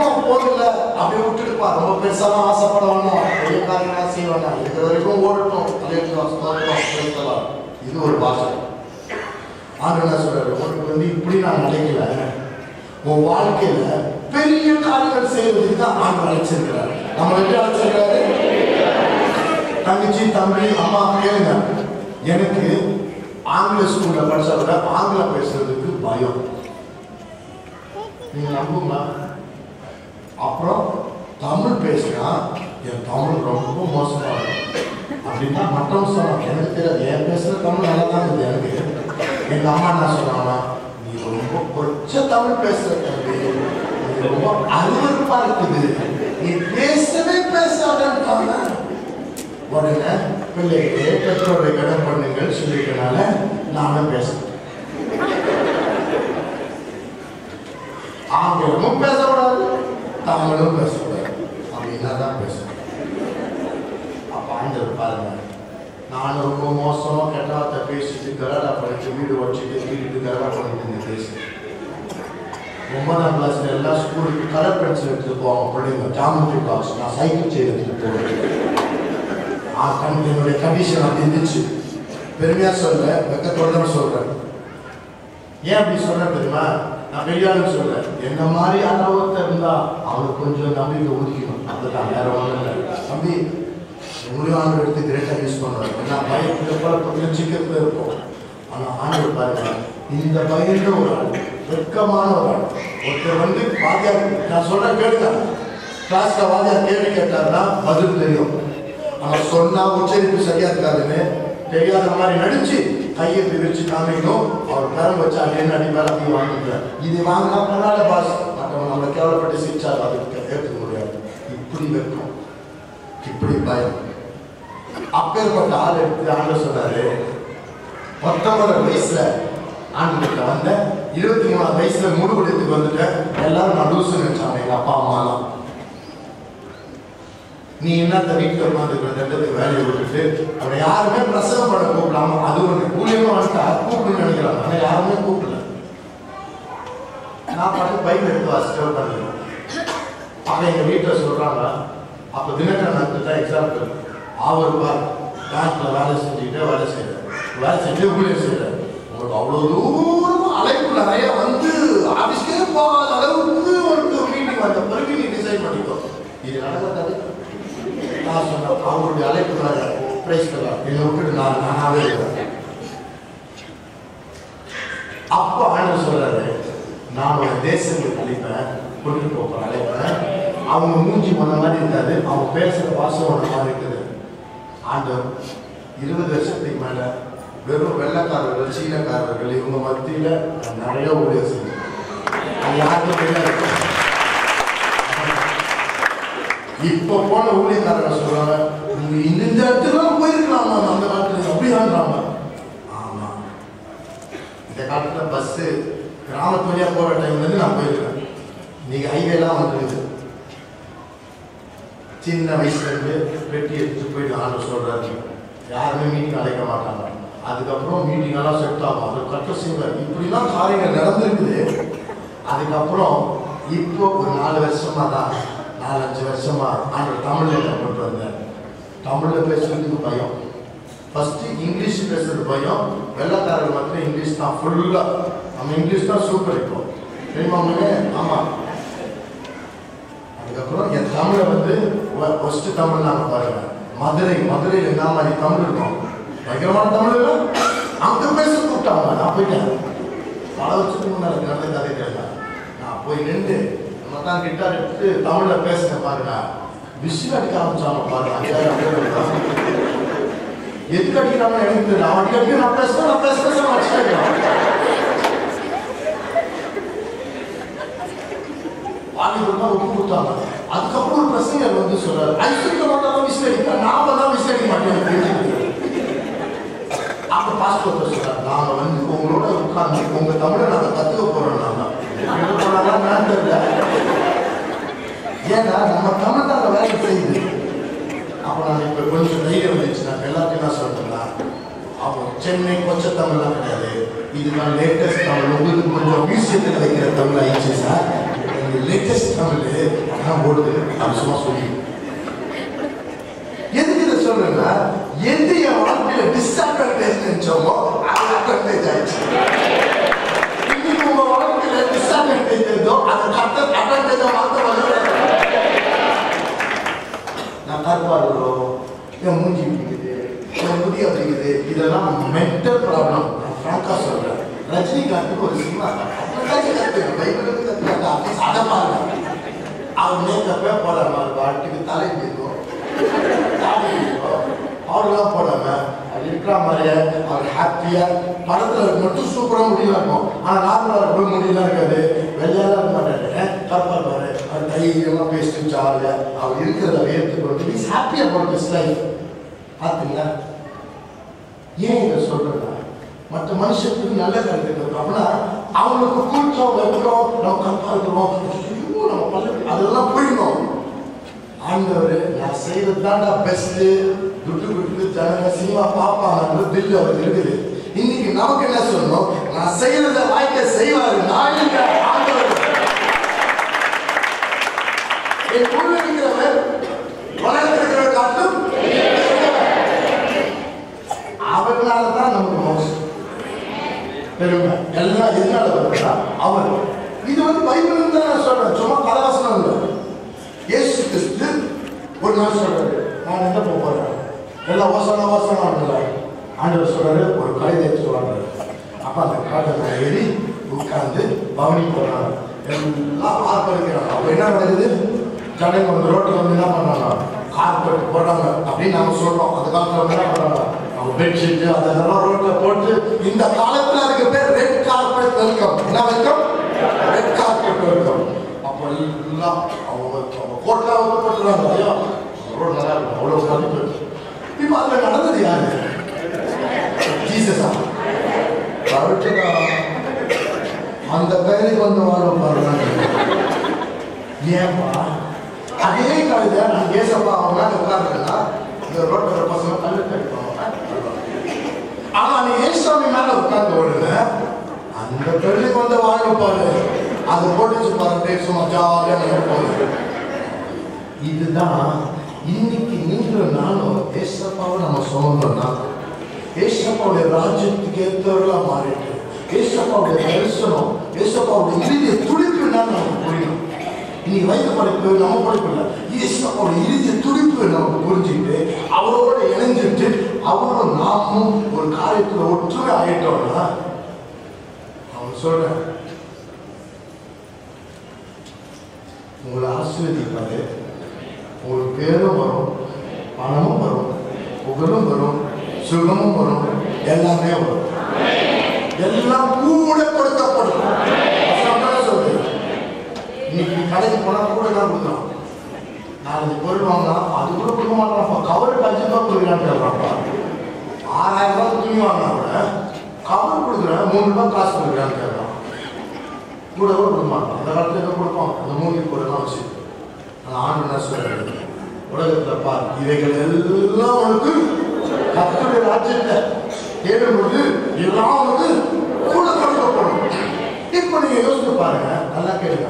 கொஞ்சம் போதும்ல அப்படியே விட்டுட்டுப்பா ரொம்ப பெருசாலாம் ஆசைப்பட வேண்டாம் பெரிய காரியங்களாம் செய்ய வேண்டாம் இருக்கிற வரைக்கும் ஓடட்டும் அலையலாம் ஸ்தோத்திரம் பேசலாம் இது ஒரு பாஷை ஆண்டு என்ன சொல்றாரு உனக்கு வந்து இப்படி நான் நினைக்கல உன் வாழ்க்கையில பெரிய காரியங்கள் செய்வதற்கு தான் ஆண்டு அழைச்சிருக்கிறார் நம்ம எப்படி அழைச்சிருக்கிறாரு தங்கச்சி தம்பி அம்மா கேளுங்க எனக்கு ஆங்கில ஸ்கூல்ல படிச்சா கூட ஆங்கிலம் பேசுறதுக்கு பயம் நீங்க நம்புங்களா அப்புறம் தமிழ் பேசினா என் தமிழ் ரொம்ப மோசமா இருக்கும் அப்படின்னா மற்றவங்க சொன்னாங்க எனக்கு தெரியாது என் பேசுற தமிழ் நல்லா தான் இருக்குது எனக்கு எங்க அம்மா என்ன சொன்னாங்கன்னா நீ ரொம்ப கொச்ச தமிழ் பேசுற தம்பி நீ ரொம்ப அருவருப்பா இருக்குது நீ பேசவே பேசாதன்ட்டாங்க உடனே பிள்ளைக்கு பெற்றோரை கடன் பண்ணுங்கள் சொல்லிட்டனால நானும் பேசுறேன் ஆங்கிலமும் பேசக்கூடாது தமிழும் பேசக்கூடாது அப்படின்னா தான் பேசணும் அப்ப ஆண்டவர் பாருங்க நான் ரொம்ப மோசமா கெட்ட வார்த்தை பேசிட்டு கராடா பண்ணிட்டு வீடு வச்சுட்டு வீட்டுக்கு கராடா பண்ணிட்டு இருந்தேன் பேசி ஒன்பதாம் கிளாஸ்ல எல்லாம் ஸ்கூலுக்கு கலர் பென்சில் எடுத்துட்டு போவாங்க பிள்ளைங்க ஜாமெட்ரி பாக்ஸ் நான் சைக்கிள் செய்ய எடுத்துட்டு போவேன் ஆ கண் என்னுடைய கண்டிஷன் அப்படி இருந்துச்சு பெருமையா சொல்ல வெக்கத்தோட தான் சொல்றேன் ஏன் அப்படி சொல்றேன் தெரியுமா நான் பெரியாளுன்னு சொல்றேன் என்ன மாதிரி அளவத்தை இருந்தா அவனுக்கு கொஞ்சம் நம்பிக்கை ஒதுக்கணும் அதுதான் வேற ஒன்றும் இல்லை தம்பி உங்களையும் ஆண்டு எடுத்து கிரேட்டா யூஸ் பண்ணுவார் ஏன்னா பயத்துல போல கொஞ்சம் சிக்கத்துல இருக்கும் ஆனா ஆண்டு பாருங்க இந்த பயந்த ஒரு ஆள் வெட்கமான ஒரு ஆள் ஒருத்தர் வந்து வாத்தியார் நான் சொல்றேன் கேளுங்க கிளாஸ்ல வாத்தியார் கேள்வி கேட்டாருன்னா பதில் தெரியும் ஆனா சொன்னா உச்சரிப்பு சரியா இருக்காதுன்னு தெரியாத மாதிரி நடிச்சு கையை பிரிச்சு காமிக்கணும் அவர் கரம் வச்சு அங்கே அடி மேல அப்படி வாங்கிக்கிறார் இது வாங்கினா பரவாயில்ல பாஸ் மற்றவங்க நம்மளை கேவலப்பட்டு சிரிச்சால் அதுக்கு ஏற்றுக்க முடியாது இப்படி வெட்கம் இப்படி பயம் அப்பேற்பட்ட ஆள் எடுத்து ஆண்டு சொன்னாரு பத்தொன்பது வயசுல ஆண்டு கிட்ட வந்த இருபத்தி மூணாவது வயசுல முடிவெடுத்துக்கு வந்துட்டேன் எல்லாரும் நான் லூசு நினைச்சாங்க எங்க அப்பா அம்மாலாம் நீ என்னத்த வீட்டில் உட்காந்துக்கிற தண்டத்துக்கு வேலையை விட்டுட்டு அவனை யாருமே பிரசவம் பண்ண கூப்பிடாம அது ஒன்று கூலியமா வந்துட்டா கூப்பிடுன்னு நினைக்கிறாங்க ஆனால் யாருமே கூப்பிடல நான் பாட்டு பைக் எடுத்து வாசிட்டு உட்காந்துருக்கேன் அவன் எங்கள் வீட்டில் சொல்கிறாங்க அப்போ தினகரன் நடந்துட்டு தான் எக்ஸாம்பிள் அவர் பார் பேங்க்ல வேலை செஞ்சுக்கிட்டே வேலை செய்கிறார் வேலை செஞ்சு ஊழியர் செய்கிறார் உங்களுக்கு அவ்வளோ தூரம் அழைப்பு நிறைய வந்து ஆஃபீஸ்க்கே போகாத அளவுக்கு ஒரு மீட்டிங் வந்த பிறகு நீ டிசைன் பண்ணிக்கோ இது நடக்காது நான் சொன்னேன் அவருடைய அழைப்பு வேற பிரைஸ் தரலாம் என்னை விட்டுட்டு நான் நானாவே இருக்கிறேன் அப்ப ஆண்டு சொல்றாரு நான் ஒரு தேசங்களுக்கு அழைப்பேன் கொண்டு போகிறேன் அழைப்பேன் அவங்க மூஞ்சி பண்ண மாதிரி இருக்காது அவங்க பேசுற பாசம் ஒன்று மாதிரி இருக்குது ஆண்டவர் இருபது வருஷத்துக்கு மேல வெறும் வெள்ளக்காரர்கள் சீனக்காரர்கள் இவங்க மத்தியில நான் நிறைய ஊழியர் செஞ்சேன் அது யாருக்கும் தெரியாது இப்ப போன ஊழியக்காரங்க சொல்றாங்க நீங்க இந்த இடத்துல போயிருக்கலாமா அந்த காலத்துல அப்படியான்றாங்க ஆமா இந்த காலத்துல பஸ் கிராமத்து வழியா போற டைம்ல இருந்து நான் போயிருக்கேன் நீங்க ஹைவேலாம் வந்துருக்குது சின்ன வயசுல இருந்து வெட்டி எடுத்துட்டு போயிட்டு ஆண்டு சொல்றாரு யாருமே மீட்டிங் அழைக்க மாட்டாங்க அதுக்கப்புறம் மீட்டிங் எல்லாம் செட் ஆகும் அது கட்ட செய்வார் இப்படிலாம் காரியங்கள் நடந்திருக்குது அதுக்கப்புறம் இப்போ ஒரு நாலு வருஷமா தான் நாலஞ்சு வருஷமா ஆண்டு தமிழ்ல கொண்டு வந்தேன் தமிழ்ல பேசுறதுக்கு பயம் ஃபர்ஸ்ட் இங்கிலீஷ் பேசுறது பயம் வெள்ளக்காரர்கள் மட்டும் இங்கிலீஷ் தான் ஃபுல்லா நம்ம இங்கிலீஷ் தான் சூப்பர் இப்போ தெரியுமா உங்களுக்கு ஆமா அதுக்கப்புறம் என் தமிழை வந்து ஃபர்ஸ்ட் தமிழ் நாங்க பாருங்க மதுரை மதுரையில் என்ன மாதிரி தமிழ் இருக்கும் பயங்கரமான தமிழ் இல்லை அங்க பேச கூப்பிட்டாங்க நான் போயிட்டேன் பல வருஷத்துக்கு முன்னாடி நடந்த கதை கேட்க நான் போய் நின்று நம்ம தான் கிட்டார் எடுத்து தமிழ்ல பேசுறேன் பாருங்க விசில் அடிக்க ஆரம்பிச்சாங்க பாருங்க ஐயாயிரம் பேர் இருக்காங்க. எதுக்கு அடிக்கிறாங்க எனக்கு தெரியல அவன் அடிக்க அடிக்க நான் பேசுறேன் நான் பேச பேச நான் அடிச்சுட்டேன் வாலிபர் தான் ஒப்பு கொடுத்தாங்க அதுக்கப்புறம் ஒரு பிரசங்கர் வந்து சொல்றாரு ஐஸ்வர்ய மாட்டாலும் விசில் அடிக்க நாம தான் விசில் அடிக்க மாட்டேன் அப்ப பாஸ்போர்ட் சொல்றாரு நாங்க வந்து உங்களோட உட்கார்ந்து உங்க தமிழை நாங்க கத்துக்க போறோம் நாங்க எங்க போனாலும் நான் தெரியல ஏன்னா நம்ம தமிழ் தாங்க வேலை செய்யுது அப்ப நான் இப்ப கொஞ்சம் தைரியம் வந்துச்சு நான் எல்லாத்தையும் என்ன சொல்றேன்னா அவங்க சென்னை கொச்ச தமிழ்லாம் கிடையாது இதுதான் லேட்டஸ்ட் தமிழ் உங்களுக்கு கொஞ்சம் மியூசியத்தில் வைக்கிற தமிழ் ஆயிடுச்சு சார் அவருடைய லேட்டஸ்ட் தமிழ் அதான் ஓடுது அது சும்மா சொல்லி எதுக்கு இதை சொல்றேன்னா எது என் வாழ்க்கையில டிஸ்அட்வான்டேஜ் நினைச்சோமோ அது அட்வான்டேஜ் ஆயிடுச்சு இன்னைக்கு உங்க வாழ்க்கையில டிஸ்அட்வான்டேஜ் இருந்தோ அதை கத்த அட்வான்டேஜா மாத்த வந்து நான் கருப்பாடுறோம் என் மூஞ்சி பிடிக்குது என் முடி அப்படிங்குது இதெல்லாம் மென்டல் ப்ராப்ளம் நான் ஃப்ராங்கா சொல்றேன் ரஜினிகாந்துக்கு ஒரு சினிமா கற்றுக்கு பைபிளுக்கு கற்றுக்காங்க அப்படி அதை பாருங்க அவர் மேக்கப்பே போடாம அவர் பாட்டுக்கு தலை இருக்கும் அவர்லாம் போடாம அவர் இருக்கிற மாதிரியே அவர் ஹாப்பியா படத்துல மட்டும் சூப்பரா முடியல இருக்கும் ஆனா நார்மலா இருக்க முடியல இருக்காது வெள்ளையால இருக்க மாட்டாரு கருப்பா இருப்பாரு அவர் தைரியமா பேசிட்டு ஜாலியா அவர் இருக்கிறத ஏற்றுக்கொண்டு இஸ் ஹாப்பியா அபவுட் திஸ் லைஃப் பார்த்தீங்களா ஏன் இதை சொல்றேன்னா மற்ற மனுஷத்துக்கு நல்ல கருத்து இருக்கு அப்படின்னா அவங்களுக்கு கூச்சம் வெட்கம் நம்ம கருப்பா இருக்கிறோம் ஐயோ, நம்ம பல்லு அதெல்லாம் போயிடணும் ஆண்டவர் நான் செய்யறது தான்டா பெஸ்ட் துட்டு கொடுத்து ஜனங்க சினிமா பார்ப்பாங்க தில்லு அவர் இருக்குது இன்னைக்கு நமக்கு என்ன சொல்லணும் நான் செய்யறத வாய்க்க செய்வாரு நான் இல்ல ஆண்டவர் என் உள்ள இருக்கிறவர் உலகத்தில் இருக்கிறவர் காட்டும் அவர்னால தான் நமக்கு மோசம் பெருமை எல்லாம் எதனால வருதா அவர் இது வந்து பைபிள் தான் நான் சொல்றேன் சும்மா கலவசனம் இல்லை இயேசு கிறிஸ்து ஒரு நாள் சொல்றாரு நான் எங்க போக போறேன் எல்லாம் ஓசன ஓசனம் இல்லை ஆண்டவர் சொல்றாரு ஒரு கழுதை சொல்றாரு அப்ப அந்த காட்டை ஏறி உட்கார்ந்து பவனி போறாங்க எல்லாம் ஆர்ப்பரிக்கிறாங்க அப்ப என்ன நடக்குது ஜனங்க வந்து ரோட்ல வந்து என்ன பண்றாங்க கார்பெட் போடுறாங்க அப்படின்னு நாம சொல்றோம் அந்த காலத்துல வந்து என்ன பண்றாங்க அவங்க பெட்ஷீட் அதெல்லாம் ரோட்ல போட்டு இந்த காலத்துல அதுக்கு பேர் ரெட் கார்பெட் வெல்கம் என்ன வெல்கம் ரெட் கார்பெட் வெல்கம் அப்போ எல்லாம் அவங்க அவங்க கோட்டை வந்து போட்டுருவாங்க ஐயோ ரோடு நல்லா இருக்கும் அவ்வளோ மதிப்பு இப்போ அதில் நடந்தது யாரு ஜீசஸா கரெக்டுடா அந்த கைதுக்கு வந்து வாழ பாருங்க ஏன்பா அதே கழுதை நான் ஏசப்பா அவங்க மேல உட்கார்ந்துருந்தா இந்த ரோட்டில் பசங்க கல்லு கட்டிப்பாங்க ஆனா நீ ஏசாமி மேல உட்கார்ந்து ஓடுன அந்த பெண்ணுக்கு வந்து வாழ பாரு அது போட்டுச்சு பாருங்க சும்மா ஜாலியா நடக்கும் இதுதான் இன்னைக்கு நீங்களும் நானும் ஏசப்பாவை நம்ம சொல்லணும்னா ஏசப்பாவுடைய ராஜ்யத்துக்கு ஏற்றவர்களா மாறிட்டு ஏசப்பாவுடைய தரிசனம் ஏசப்பாவுடைய இறுதிய துடிப்பு என்னன்னு நமக்கு புரியணும் இனி வயது படிப்பு நம்ம படிப்பு இல்லை ஏசப்பாவுடைய இறுதிய துடிப்பு நமக்கு புரிஞ்சுட்டு அவரோட இணைஞ்சிட்டு அவரும் நாமும் ஒரு காரியத்துல ஒற்றுமை ஆயிட்டோம்னா அவன் சொல்றேன் உங்களை ஆசீர்வதிப்பாரு உங்களுக்கு பேரும் வரும் பணமும் வரும் புகழும் வரும் சுகமும் வரும் எல்லாமே வரும் எல்லாம் கூட கொடுக்கப்படும் வசனம் சொல்லுது இன்னைக்கு கடைக்கு போனா கூட தான் கொடுக்குறான் நாலஞ்சு பொருள் வாங்கினா அது கூட கொடுக்க மாட்டான்ப்பா கவருக்கு அஞ்சு ரூபாய் கொடுக்குறான்னு கேட்குறான்ப்பா ஆறாயிரம் ரூபாய் துணி வாங்கினா கூட கவர் கொடுக்குறேன் மூணு ரூபாய் காசு கொடுக்குறான்னு கேட்குறான் கூட கூட கொடுக்க மாட்டான் அந்த காலத்துல எங்க கொடுப்பான் அந்த மூணு கூட தான் வச்சு அந்த ஆண்டு என்ன சொல்றாரு உலகத்துல பார் இவைகள் எல்லாம் உனக்கு கத்துடைய ராஜ்யத்தை தேடும்போது எல்லாம் உனக்கு கூட கொடுக்கப்படும் இப்போ நீங்க யோசிச்சு பாருங்க நல்லா கேளுங்க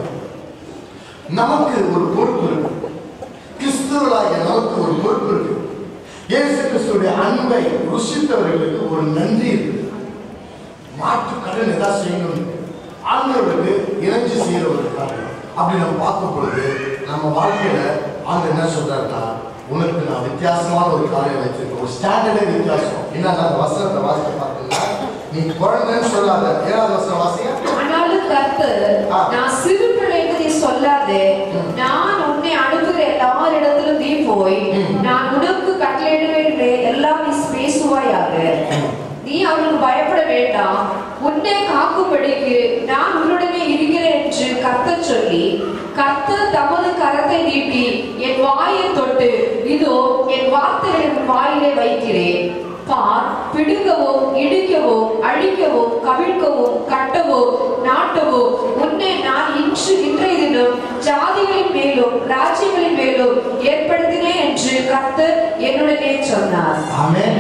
நமக்கு ஒரு பொறுப்பு இருக்கு கிறிஸ்துவலாகிய நமக்கு ஒரு பொறுப்பு இருக்கு இயேசு கிறிஸ்துடைய அன்பை ருசித்தவர்களுக்கு ஒரு நன்றி இருக்கு மாற்று கடன் ஏதாவது செய்யணும் ஆண்டவருக்கு இறைஞ்சி செய்யற ஒரு காரியம் அப்படி நம்ம பார்க்கும் பொழுது நம்ம வாழ்க்கையில ஆண்டு என்ன சொல்றாருன்னா உனக்கு நான் வித்தியாசமான ஒரு காரியம் வச்சிருக்கேன் ஒரு ஸ்டாண்டர்டே வித்தியாசம் என்ன அந்த வசனத்தை வாசிக்க பார்த்தீங்கன்னா நீ குழந்தைன்னு சொல்லாத ஏழாவது வசனம் வாசிங்க ஆனாலும் கர்த்தர் ஆ. நான் சிறு பிள்ளை என்று நீ சொல்லாதே ம். நான் உன்னை அனுப்புகிற எல்லாரிடத்திலும் நீ போய் ம். நான் உனக்கு கட்டளையிடுவேன் எல்லாம் நீ பேசுவாயாக நீ அவனுக்கு பயப்பட வேண்டாம் உன்னை காக்கும்படிக்கு நான் உன்னுடனே இருக்கிறேன் என்று கர்த்தர் சொல்லி கர்த்தர் தமது கரத்தை நீட்டி என் வாயை தொட்டு இதோ என் வார்த்தைகளை உன் வாயிலே வைக்கிறேன் பார் பிடுங்கவும் இடிக்கவும் அழிக்கவும் கவிழ்க்கவும் கட்டவும் நாட்டவும் உன்னை நான் இன்று இன்றைய தினம் ஜாதிகளின் மேலும் ராஜ்யங்களின் மேலும் ஏற்படுத்தினேன் என்று கர்த்தர் என்னுடனே சொன்னார் ஆமென்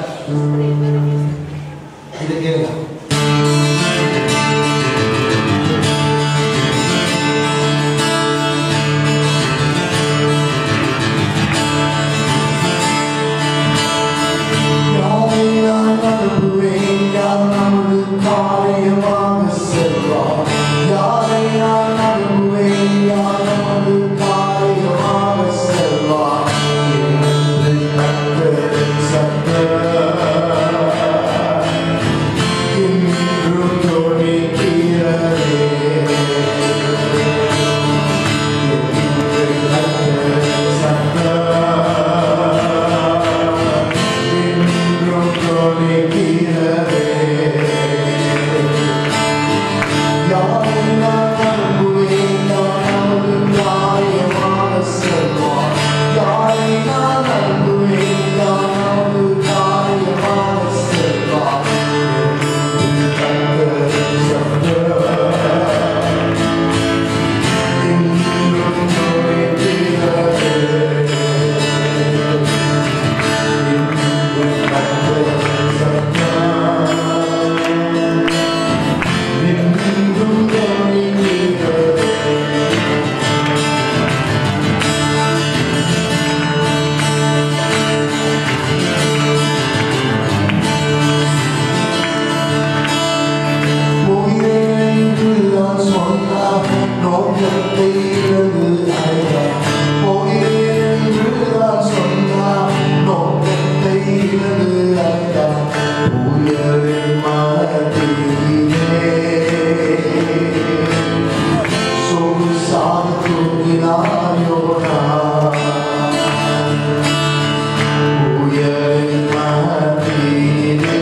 இது கேளுங்க நோக்கத்தை இழந்து அழைத்தார் போகிறேன் என்று நான் சொன்னார் நோக்கத்தை இழந்து அழைத்தார் உயரின் மனத்திலே சொகுசாக தூங்கினார் யோனா உயரின் மனத்திலே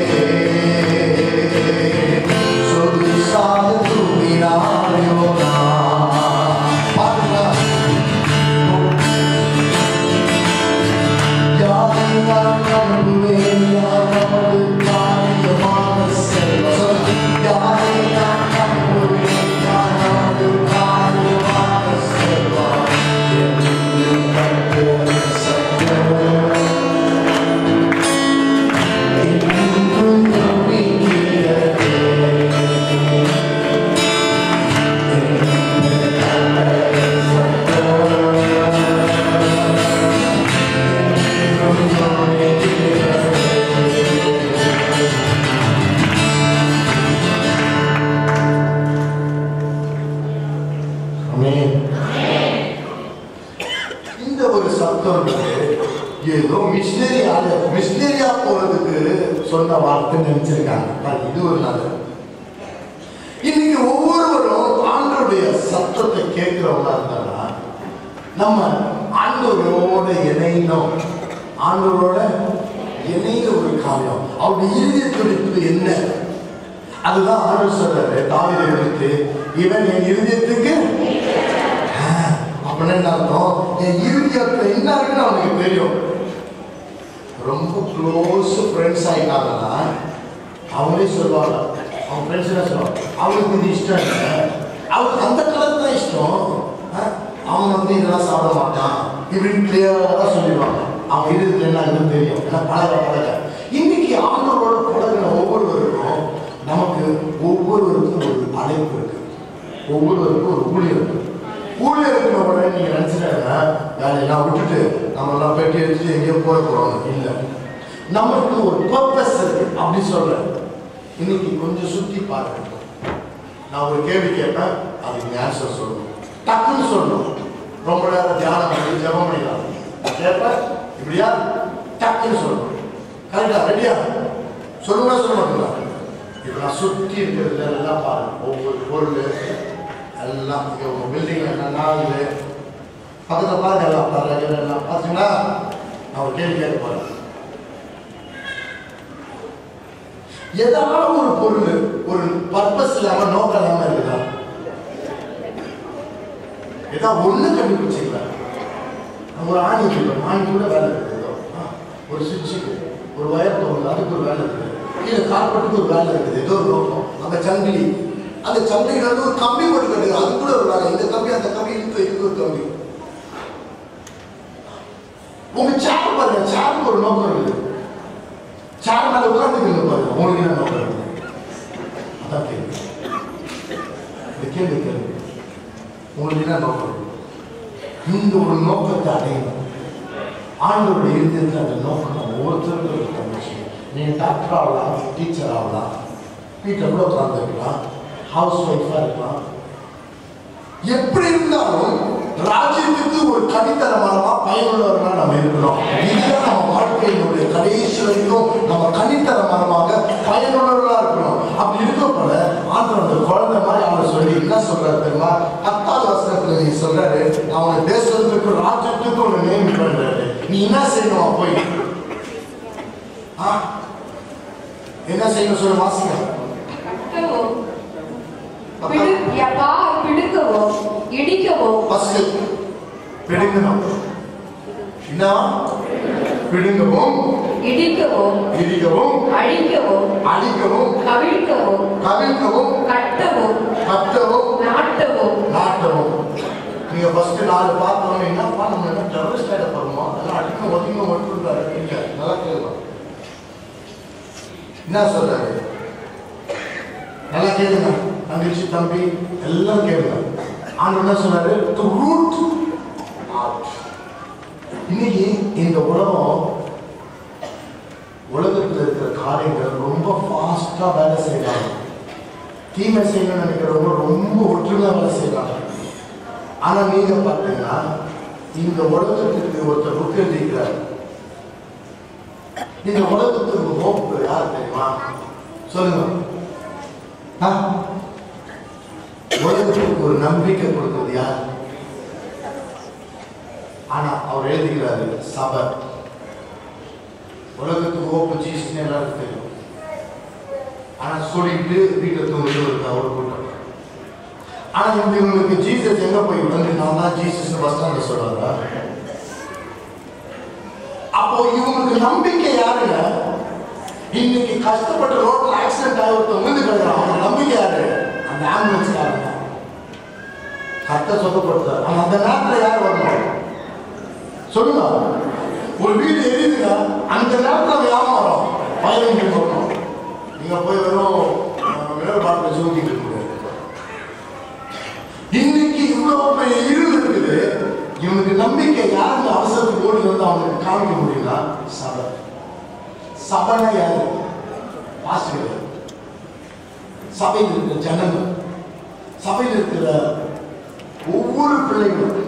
சொகுசாக தூங்கினார் யோனா பாருங்க யாரை நான் நம்புவேன் யார் நமது காரியமான செல்வம் யாரை நான் நம்புவேன் யார் நமது காரியமான செல்வம் என்று கண்டு சத்தியம் என்றும் நம்பிக்கிறதே ஆமென். இந்த ஒரு சத்தம் ஏதோ மிஷினரி ஆளு மிஷினரியா போறதுக்கு சொன்ன வார்த்தை நினைச்சிருக்காங்க பாரு, இது ஒரு நல்லது இன்னைக்கு ஒவ்வொருவரும் ஆண்டருடைய சத்தத்தை கேட்கிறவங்களா இருந்தாங்கன்னா நம்ம ஆண்டவரோட இணைந்தோம் ஆண்டவரோட இணைந்த ஒரு காரியம் அவருடைய இறுதி துடிப்பு என்ன அதுதான் ஆண்டவர் சொல்றாரு தாவிதை குறித்து இவன் என் இருதயத்துக்கு ஆஹ், அப்படின்னா என்ன அர்த்தம் என் இருதயத்துல என்ன இருக்குன்னு அவனுக்கு தெரியும் ரொம்ப க்ளோஸ் ஃப்ரெண்ட்ஸ் ஆயிட்டாங்கன்னா அவங்களே சொல்லுவாங்க அவன் ஃப்ரெண்ட்ஸ் என்ன சொல்லுவாங்க அவனுக்கு இது இஷ்டம் இல்லை அவனுக்கு அந்த கலர் தான் இஷ்டம் ஆஹ், அவன் வந்து இதெல்லாம் சாப்பிட மாட்டான் இப்படின்னு கிளியராக சொல்லிடுவாங்க அவன் இருதயத்துல என்ன இருக்குன்னு தெரியும் ஏன்னா பழக பழக இன்னைக்கு ஆண்டவரோட பழகின ஒவ்வொருவருக்கும் நமக்கு ஒவ்வொருவருக்கும் ஒரு அழைப்பு இருக்கு ஒவ்வொருவருக்கும் ஒரு ஊழியர் இருக்கு ஊழியர் இருக்கிற உடனே நீங்க நினைச்சிட்டாங்க வேலையெல்லாம் விட்டுட்டு நம்ம எல்லாம் பெட்டி அடிச்சுட்டு எங்கேயோ போக போறோம் இல்லை நமக்கு ஒரு பர்பஸ் இருக்கு அப்படி சொல்றேன் இன்னைக்கு கொஞ்சம் சுத்தி பாருங்க நான் ஒரு கேள்வி கேட்பேன் அதுக்கு நீ ஆன்சர் சொல்லணும் டக்குன்னு சொல்லணும் ரொம்ப நேரம் தியானம் பண்ணி ஜெபம் பண்ணிடலாம் நான் கேட்பேன் இப்படியா டக்குன்னு சொல்லணும் கரெக்டா ரெடியா சொல்லுங்க சொல்ல மாட்டீங்களா இப்போ நான் சுற்றி இருக்கிறதுல எல்லாம் பாருங்க ஒவ்வொரு பொருள் எல்லாம் இங்கே உங்க பில்டிங் என்னன்னா இது பக்கத்தில் பாருங்க எல்லாம் பாருங்க எல்லாம் பார்த்தீங்களா நான் ஒரு கேள்வி கேட்க போறேன் ஏதாவது ஒரு பொருள் ஒரு பர்பஸ் இல்லாம நோக்கம் இல்லாம இருக்குதா ஏதாவது ஒண்ணு கண்டுபிடிச்சிங்களா ஒரு ஆணி இருக்கு ஆணி கூட வேலை இருக்குது ஏதோ. ஆ, ஒரு சுவிட்சுக்கு ஒரு வயர் தோணுது அதுக்கு ஒரு வேலை இருக்குது கீழே கார்பெட்டுக்கு ஒரு வேலை இருக்குது ஏதோ ஒரு நோக்கம் அந்த சங்கிலி அந்த சங்கிலியில இருந்து ஒரு கம்பி போட்டு கட்டுது அது கூட ஒரு வேலை இந்த கம்பி அந்த கம்பி இழுத்து இதுக்கு ஒரு கம்பி உங்க சேர் பாருங்க சேருக்கு ஒரு நோக்கம் இருக்குது சேர் மேல உட்காந்துக்கங்க பாருங்க உங்களுக்கு என்ன நோக்கம் இருக்குது அதான் கேள்வி இந்த கேள்வி கேள்வி உங்களுக்கு என்ன நோக்கம் இருக்குது இந்த ஒரு நோக்கத்தை அடையணும் ஆண்டவருடைய இருந்ததுல அந்த நோக்கம் நம்ம ஒவ்வொருத்தருக்கும் ஒரு தங்கச்சி நீ டாக்டர் ஆகலாம் டீச்சர் ஆகலாம் வீட்டில் கூட உட்காந்துருக்கலாம் ஹவுஸ் ஒய்ஃபாக இருக்கலாம் எப்படி இருந்தாலும் ராஜ்யத்துக்கு ஒரு கனித்தரமானமா பயனுள்ளவர்களா நம்ம இருக்கிறோம் இதுதான் நம்ம வாழ்க்கையினுடைய கடைசி வரைக்கும் நம்ம கனித்தரமானமாக பயனுள்ளவர்களா இருக்கிறோம் அப்படி இருக்க போல ஆண்டவர் அந்த குழந்தை மாதிரி அவனை சொல்லி என்ன சொல்றாரு தெரியுமா பத்தாவது வசனத்துல நீ சொல்றாரு அவனை தேசத்துக்கு ராஜ்யத்துக்கு ஒன்று நேம் பண்றாரு நீ என்ன செய்யணும் போய் ஆ? என்ன செய்யணும் சொல்லு வாசிங்க கட்டவும், பிடு- யப்பா, பிடுங்கவும் இடிக்கவும் ஃபர்ஸ்ட் பிடுங்கணும் என்ன பிடுங்கவும் இடிக்கவும் இடிக்கவும் அழிக்கவும் அழிக்கவும் கவிழ்க்கவும் கவிழ்க்கவும் கட்டவும் கட்டவும் நாட்டவும் நாட்டவும் நீங்க ஃபர்ஸ்ட் நாலு பார்த்தோம் என்னப்பா நம்ம என்ன டெரரிஸ்ட் ஆயிட போறோமா அதெல்லாம் அடிக்க ஒதுங்க மட்டும் இல்ல நல்லா கேளுங்க என்ன சொல்றாரு நல்லா கேளுங்க தங்கச்சி தம்பி எல்லாம் கேளுங்க ஆண்டு என்ன சொன்னாரு டு ரூட் அவுட் இன்னைக்கு இந்த உலகம் உலகத்தில் இருக்கிற காரியங்கள் ரொம்ப ஃபாஸ்டா வேலை செய்யறாங்க தீமை செய்யணும்னு நினைக்கிறவங்க ரொம்ப ஒற்றுமையா வேலை செய்யறாங்க ஆனா நீங்க பார்த்தீங்கன்னா இந்த உலகத்துக்கு ஒருத்தர் புக் எழுதிக்கிறார் இந்த உலகத்துக்கு ஹோப் யார் தெரியுமா சொல்லுங்க ஆ? உலகத்துக்கு ஒரு நம்பிக்கை கொடுத்தது யார் ஆனா அவர் எழுதுகிறாரு சபை உலகத்துக்கு ஹோப் ஜீசஸ் எல்லாருக்கும் தெரியும் ஆனா சொல்லிட்டு வீட்டை தூங்கிட்டு ஒரு அவர் கூட்டம் ஆனா இந்த இவங்களுக்கு ஜீசஸ் எங்க போய் விழுந்து நான் தான் ஜீசஸ் பஸ் ஸ்டாண்ட்ல சொல்றாங்க அப்போ இவங்களுக்கு நம்பிக்கை யாருங்க இன்னைக்கு கஷ்டப்பட்டு ரோட்ல ஆக்சிடென்ட் ஆகி ஒருத்தர் விழுந்து கிடக்குறான் அவங்க நம்பிக்கை யாரு அந்த ஆம்புலன்ஸ் காரங்க கத்த சொல்லப்படுத்தார் ஆனா அந்த நேரத்துல யார் வரணும் சொல்லுங்க ஒரு வீடு எரியுதுங்க அந்த நேரத்துல அவன் யாரும் வரும் பதினஞ்சு வரணும் நீங்க போய் வெறும் மினரல் பாட்டில் சூழ்நிட்டு இருக்க முடியாது இன்னைக்கு இவ்வளவு பெரிய இருள் இருக்குது இவனுக்கு நம்பிக்கை யாருக்கு அவசரத்துக்கு ஓடி வந்து அவனுக்கு காமிக்க முடியும்னா சபை சபைனா யாரு பாஸ்டர் சபையில் இருக்கிற ஜனங்கள் சபையில் இருக்கிற ஒவ்வொரு பிள்ளைகளும்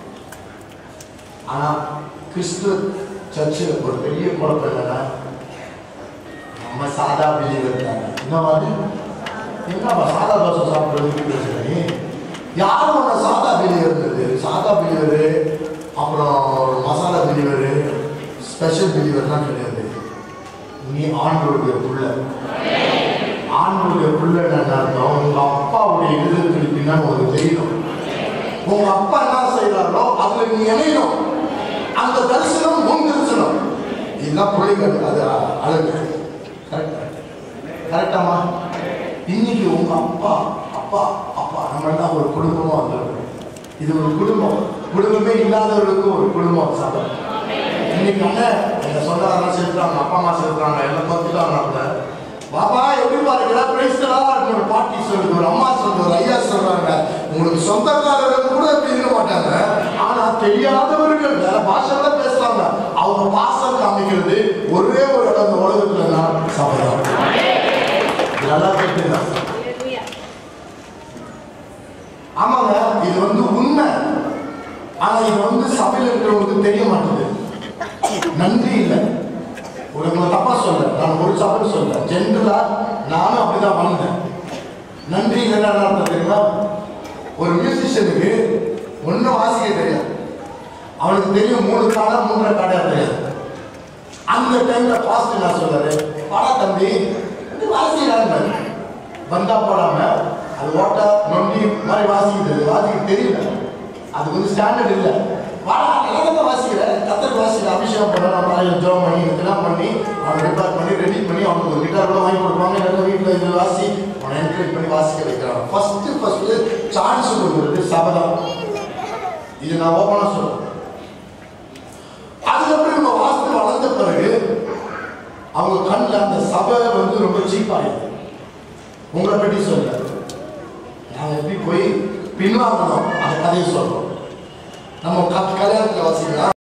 ஆனா கிறிஸ்துவ சர்ச்சில் ஒரு பெரிய குழப்பம் என்னன்னா நம்ம சாதா பிலீவர் தாங்க என்ன மாதிரி என்னப்பா சாதா தோசை சாப்பிட்றது பேசுறீங்க யாரும் உன்னை சாதா பிலீவர் இருந்தது சாதா பிலீவரு அப்புறம் ஒரு மசாலா பிலீவரு ஸ்பெஷல் பிலீவர்லாம் கிடையாது நீ ஆண்டோடைய புள்ள ஆண்டோடைய புள்ளன்னு என்ன அர்த்தம் உங்க அப்பாவுடைய எழுதுறதுக்கு பின்னாடி உனக்கு தெரியணும் உங்க அப்பா என்ன செய்யறாரோ அதுல நீ இணையணும் அந்த தரிசனம் உன் தரிசனம் இதுதான் பிள்ளைகள் அது அழகு கரெக்டா கரெக்டாமா இன்னைக்கு உங்க அப்பா அப்பா அப்பா நம்ம தான் ஒரு குடும்பமா வந்திருக்கோம் இது ஒரு குடும்பம் குடும்பமே இல்லாதவர்களுக்கு ஒரு குடும்பம் சாப்பிட இன்னைக்கு அண்ணன் எங்க சொந்தக்காரங்க சேர்த்துறாங்க அப்பா அம்மா சேர்த்துறாங்க எல்லாம் பார்த்துட்டாங்கன்னா கூட பாபா எப்படி பாருங்க பிரைஸ்தலா ஒரு பாட்டி சொல்லுது ஒரு அம்மா சொல்லுது ஒரு ஐயா சொல்றாங்க உங்களுக்கு சொந்தக்காரர்கள் கூட இப்படி இருக்க மாட்டாங்க ஆனா தெரியாதவர்கள் வேற பாஷைல பேசுறாங்க அவங்க பாசம் காமிக்கிறது ஒரே ஒரு இடம் இந்த உலகத்துல தான் சபைதான் இது நல்லா கேட்டுங்க ஆமாங்க இது வந்து உண்மை ஆனா இது வந்து சபையில இருக்கிறவங்களுக்கு தெரிய மாட்டேங்குது நன்றி இல்லை உங்களை தப்பா சொல்ல நான் ஒரு சபை சொல்ல ஜென்ரலா நானும் அப்படிதான் வந்தேன் நன்றி இல்லைன்னா என்ன அர்த்தம் தெரியுமா ஒரு மியூசிஷியனுக்கு ஒன்றும் வாசிக்க தெரியாது அவனுக்கு தெரியும் மூணு காடா மூன்றரை காடா தெரியாது அந்த டைம்ல பாஸ்ட் நான் சொல்றாரு பாடா தம்பி இது வாசிக்கிறாங்க வந்தா போடாம அது ஓட்ட நொண்டி மாதிரி வாசிக்கிறது வாசிக்க தெரியல அது வந்து ஸ்டாண்டர்ட் இல்லை வாடா நல்லா வாசிக்கிற கத்தருக்கு வாசிக்கிற அபிஷேகம் பண்ண நம்ம தலையில் ஜோம் பண்ணி இதெல்லாம் பண்ணி அவனை ரிப்பேர் பண்ணி ரெடி பண்ணி அவனுக்கு ஒரு கிட்டார் கூட வாங்கி கொடுப்பாங்க எல்லாரும் வீட்டில் இது வாசி அவனை என்கரேஜ் பண்ணி வாசிக்க வைக்கிறான் ஃபர்ஸ்ட் ஃபர்ஸ்ட் சான்ஸ் கொடுக்குறது சபதம் இது நான் ஓப்பனா சொல்றேன் அதுக்கப்புறம் இவங்க வாசித்து வளர்ந்த பிறகு அவங்க கண்ணில் அந்த சபை வந்து ரொம்ப சீப்பாயிடுது உங்களை பற்றி சொல்ல நாங்கள் எப்படி போய் பின்வாங்கணும் அந்த கதையை சொல்றோம் நம்ம க- கல்யாணத்துல வாசிக்கலாம்